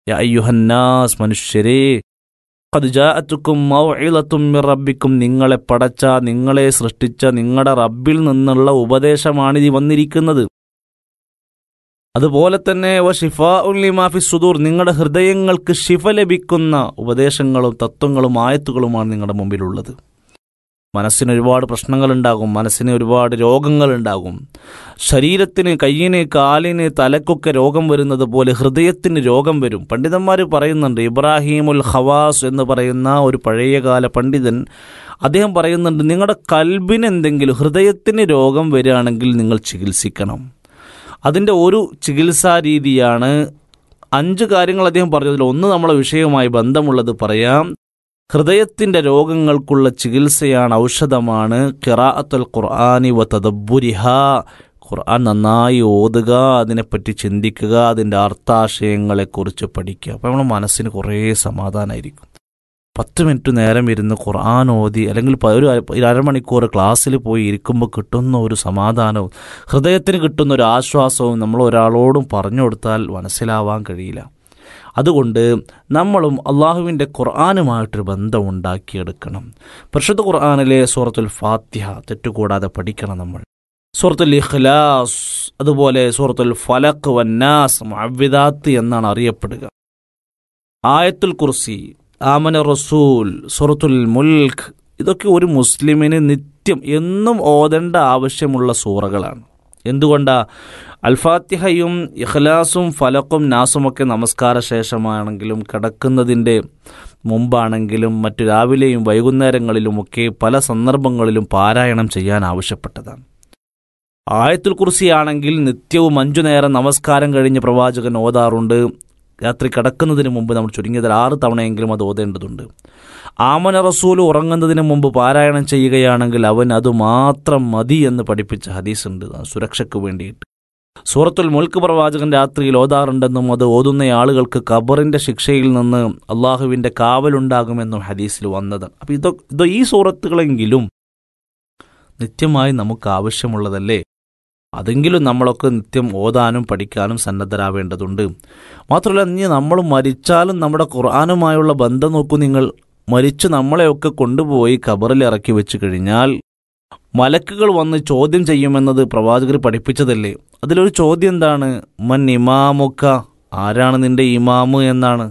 യാ അയ്യുഹന്നാസ് മനുഷ്യരേ ഖദ് ജാഅത്തുക്കും മൗഇളത്തും മിർ റബ്ബിക്കും നിങ്ങളെ പടച്ച നിങ്ങളെ സൃഷ്ടിച്ച നിങ്ങളുടെ റബ്ബിൽ നിന്നുള്ള ഉപദേശമാണ് ഇത് വന്നിരിക്കുന്നത് അതുപോലെ തന്നെ വ ഷിഫാ ഉല്ലിമാഫി സുദൂർ നിങ്ങളുടെ ഹൃദയങ്ങൾക്ക് ശിഫ ലഭിക്കുന്ന ഉപദേശങ്ങളും തത്വങ്ങളും ആയത്തുകളുമാണ് നിങ്ങളുടെ മുമ്പിലുള്ളത് മനസ്സിന് ഒരുപാട് പ്രശ്നങ്ങളുണ്ടാകും മനസ്സിന് ഒരുപാട് രോഗങ്ങളുണ്ടാകും ശരീരത്തിന് കയ്യിന് കാലിന് തലക്കൊക്കെ രോഗം വരുന്നത് പോലെ ഹൃദയത്തിന് രോഗം വരും പണ്ഡിതന്മാർ പറയുന്നുണ്ട് ഇബ്രാഹിമുൽ ഹവാസ് എന്ന് പറയുന്ന ഒരു പഴയകാല പണ്ഡിതൻ അദ്ദേഹം പറയുന്നുണ്ട് നിങ്ങളുടെ കൽബിന് എന്തെങ്കിലും ഹൃദയത്തിന് രോഗം വരികയാണെങ്കിൽ നിങ്ങൾ ചികിത്സിക്കണം അതിൻ്റെ ഒരു ചികിത്സാ രീതിയാണ് അഞ്ച് കാര്യങ്ങൾ അദ്ദേഹം പറഞ്ഞതിൽ ഒന്ന് നമ്മളെ വിഷയവുമായി ബന്ധമുള്ളത് പറയാം ഹൃദയത്തിൻ്റെ രോഗങ്ങൾക്കുള്ള ചികിത്സയാണ് ഔഷധമാണ് കിറാഅത്തുൽ ഖുർആാനി വ തദബുരിഹ ഖുർആൻ നന്നായി ഓതുക അതിനെപ്പറ്റി ചിന്തിക്കുക അതിൻ്റെ അർത്ഥാശയങ്ങളെക്കുറിച്ച് പഠിക്കുക അപ്പോൾ നമ്മുടെ മനസ്സിന് കുറേ സമാധാനമായിരിക്കും പത്ത് മിനിറ്റ് നേരം ഇരുന്ന് ഖുർആൻ ഓതി അല്ലെങ്കിൽ പ- ഒരു അര- ഒരു അരമണിക്കൂർ ക്ലാസ്സിൽ പോയി ഇരിക്കുമ്പോൾ കിട്ടുന്ന ഒരു സമാധാനവും ഹൃദയത്തിന് കിട്ടുന്ന ഒരു ആശ്വാസവും നമ്മൾ ഒരാളോടും പറഞ്ഞു കൊടുത്താൽ മനസ്സിലാവാൻ കഴിയില്ല അതുകൊണ്ട് നമ്മളും അള്ളാഹുവിൻ്റെ ഖുർആാനുമായിട്ടൊരു ബന്ധം ഉണ്ടാക്കിയെടുക്കണം പരിശുദ്ധ ഖുർആാനിലെ സൂറത്തുൽ ഫാത്തിഹ തെറ്റുകൂടാതെ പഠിക്കണം നമ്മൾ സൂറത്തുൽ ഇഖ്ലാസ് അതുപോലെ സൂറത്തുൽ ഫലഖ് വന്നാസ് മുഅവ്വിദാത്ത് എന്നാണ് അറിയപ്പെടുക ആയത്തുൽ കുർസി ആമന റസൂൽ സൂറത്തുൽ മുൽഖ് ഇതൊക്കെ ഒരു മുസ്ലിമിന് നിത്യം എന്നും ഓതേണ്ട ആവശ്യമുള്ള സൂറകളാണ് എന്തുകൊണ്ടാ അൽഫാത്തിഹയും ഇഖ്ലാസും ഫലക്കും നാസുമൊക്കെ നമസ്കാര ശേഷമാണെങ്കിലും കിടക്കുന്നതിൻ്റെ മുമ്പാണെങ്കിലും മറ്റു രാവിലെയും വൈകുന്നേരങ്ങളിലുമൊക്കെ പല സന്ദർഭങ്ങളിലും പാരായണം ചെയ്യാൻ ആവശ്യപ്പെട്ടതാണ് ആയത്തുൽ കുർസിയാണെങ്കിൽ നിത്യവും അഞ്ചു നേരം നമസ്കാരം കഴിഞ്ഞ് പ്രവാചകൻ ഓതാറുണ്ട് രാത്രി കിടക്കുന്നതിന് മുമ്പ് നമ്മൾ ചുരുങ്ങിയത് ആറ് തവണയെങ്കിലും അത് ഓതേണ്ടതുണ്ട് ആമന റസൂൽ ഉറങ്ങുന്നതിന് മുമ്പ് പാരായണം ചെയ്യുകയാണെങ്കിൽ അവൻ അത് മാത്രം മതി എന്ന് പഠിപ്പിച്ച ഹദീസ് ഉണ്ട് ആ സുരക്ഷയ്ക്ക് വേണ്ടിയിട്ട് സൂറത്തുൽ മുൽക്ക് പ്രവാചകൻ രാത്രിയിൽ ഓതാറുണ്ടെന്നും അത് ഓതുന്ന ആളുകൾക്ക് ഖബറിന്റെ ശിക്ഷയിൽ നിന്ന് അള്ളാഹുവിന്റെ കാവലുണ്ടാകുമെന്നും ഹദീസിൽ വന്നത് അപ്പം ഇതൊ ഇതോ ഈ സൂറത്തുകളെങ്കിലും നിത്യമായി നമുക്ക് ആവശ്യമുള്ളതല്ലേ അതെങ്കിലും നമ്മളൊക്കെ നിത്യം ഓതാനും പഠിക്കാനും സന്നദ്ധരാവേണ്ടതുണ്ട് മാത്രമല്ല ഇനി നമ്മൾ മരിച്ചാലും നമ്മുടെ ഖുർആാനുമായുള്ള ബന്ധം നോക്കൂ നിങ്ങൾ മരിച്ച് നമ്മളെയൊക്കെ കൊണ്ടുപോയി ഖബറിൽ ഇറക്കി വെച്ച് കഴിഞ്ഞാൽ മലക്കുകൾ വന്ന് ചോദ്യം ചെയ്യുമെന്നത് പ്രവാചകർ പഠിപ്പിച്ചതല്ലേ അതിലൊരു ചോദ്യം എന്താണ് മൻ ഇമാമുക്ക ആരാണ് നിന്റെ ഇമാമ് എന്നാണ്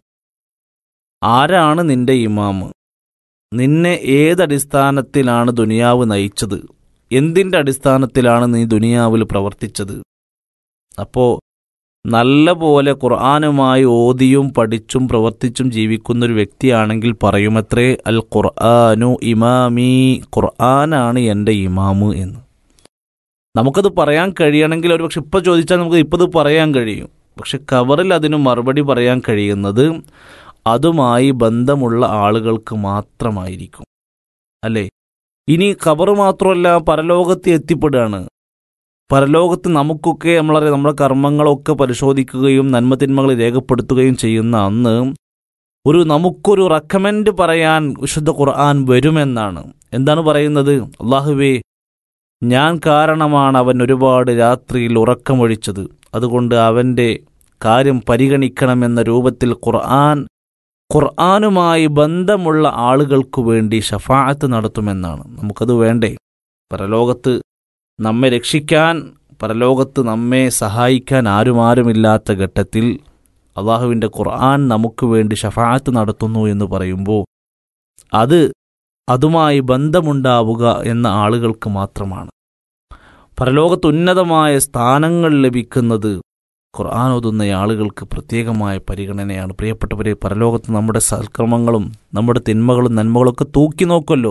ആരാണ് നിന്റെ ഇമാമ് നിന്നെ ഏതടിസ്ഥാനത്തിലാണ് ദുനിയാവ് നയിച്ചത് എന്തിൻ്റെ അടിസ്ഥാനത്തിലാണ് നീ ദുനിയാവിൽ പ്രവർത്തിച്ചത് അപ്പോൾ നല്ല പോലെ ഖുർആാനുമായി ഓതിയും പഠിച്ചും പ്രവർത്തിച്ചും ജീവിക്കുന്ന ഒരു വ്യക്തിയാണെങ്കിൽ പറയുമത്രേ അൽ ഖുർആാനു ഇമാമി ഖുർആനാണ് എൻ്റെ ഇമാമ് എന്ന് നമുക്കത് പറയാൻ കഴിയണമെങ്കിൽ ഒരു പക്ഷെ ഇപ്പോൾ ചോദിച്ചാൽ നമുക്ക് ഇപ്പോൾ ഇത് പറയാൻ കഴിയും പക്ഷെ കവറിൽ അതിന് മറുപടി പറയാൻ കഴിയുന്നത് അതുമായി ബന്ധമുള്ള ആളുകൾക്ക് മാത്രമായിരിക്കും അല്ലേ ഇനി ഖബർ മാത്രമല്ല പരലോകത്ത് എത്തിപ്പെടുകയാണ് പരലോകത്ത് നമുക്കൊക്കെ നമ്മളറിയാം നമ്മുടെ കർമ്മങ്ങളൊക്കെ പരിശോധിക്കുകയും നന്മതിന്മകൾ രേഖപ്പെടുത്തുകയും ചെയ്യുന്ന അന്ന് ഒരു നമുക്കൊരു റെക്കമെൻഡ് പറയാൻ വിശുദ്ധ ഖുർആൻ വരുമെന്നാണ് എന്താണ് പറയുന്നത് അള്ളാഹുവേ ഞാൻ കാരണമാണ് അവൻ ഒരുപാട് രാത്രിയിൽ ഉറക്കമൊഴിച്ചത് അതുകൊണ്ട് അവൻ്റെ കാര്യം പരിഗണിക്കണമെന്ന രൂപത്തിൽ ഖുർആൻ ഖുർആനുമായി ബന്ധമുള്ള ആളുകൾക്കു വേണ്ടി ഷഫാഅത്ത് നടത്തുമെന്നാണ് നമുക്കത് വേണ്ടേ പരലോകത്ത് നമ്മെ രക്ഷിക്കാൻ പരലോകത്ത് നമ്മെ സഹായിക്കാൻ ആരുമാരുമില്ലാത്ത ഘട്ടത്തിൽ അള്ളാഹുവിൻ്റെ ഖുർആൻ നമുക്ക് വേണ്ടി ഷഫാഅത്ത് നടത്തുന്നു എന്ന് പറയുമ്പോൾ അത് അതുമായി ബന്ധമുണ്ടാവുക എന്ന ആളുകൾക്ക് മാത്രമാണ് പരലോകത്ത് ഉന്നതമായ സ്ഥാനങ്ങൾ ലഭിക്കുന്നത് ഖുർആൻ ഓതുന്ന ആളുകൾക്ക് പ്രത്യേകമായ പരിഗണനയാണ് പ്രിയപ്പെട്ടവരെ പരലോകത്ത് നമ്മുടെ സൽക്രമങ്ങളും നമ്മുടെ തിന്മകളും നന്മകളൊക്കെ തൂക്കി നോക്കുമല്ലോ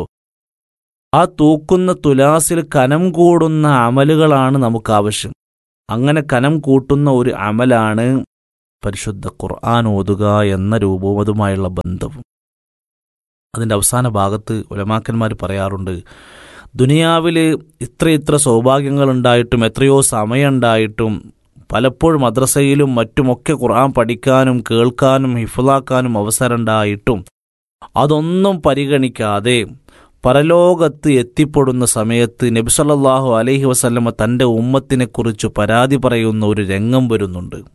ആ തൂക്കുന്ന തുലാസിൽ കനം കൂടുന്ന അമലുകളാണ് നമുക്ക് ആവശ്യം അങ്ങനെ കനം കൂട്ടുന്ന ഒരു അമലാണ് പരിശുദ്ധ ഖുർആൻ ഓതുക എന്ന രൂപവും അതുമായുള്ള ബന്ധവും അതിൻ്റെ അവസാന ഭാഗത്ത് ഉലമാക്കന്മാർ പറയാറുണ്ട് ദുനിയാവിൽ ഇത്ര ഇത്ര സൗഭാഗ്യങ്ങളുണ്ടായിട്ടും എത്രയോ സമയമുണ്ടായിട്ടും പലപ്പോഴും മദ്രസയിലും മറ്റുമൊക്കെ ഖുർആൻ പഠിക്കാനും കേൾക്കാനും ഹിഫുലാക്കാനും അവസരമുണ്ടായിട്ടും അതൊന്നും പരിഗണിക്കാതെ പരലോകത്ത് എത്തിപ്പെടുന്ന സമയത്ത് നബിസല്ലാഹു അലൈഹി വസല്ലമ തൻ്റെ ഉമ്മത്തിനെക്കുറിച്ച് പരാതി പറയുന്ന ഒരു രംഗം വരുന്നുണ്ട്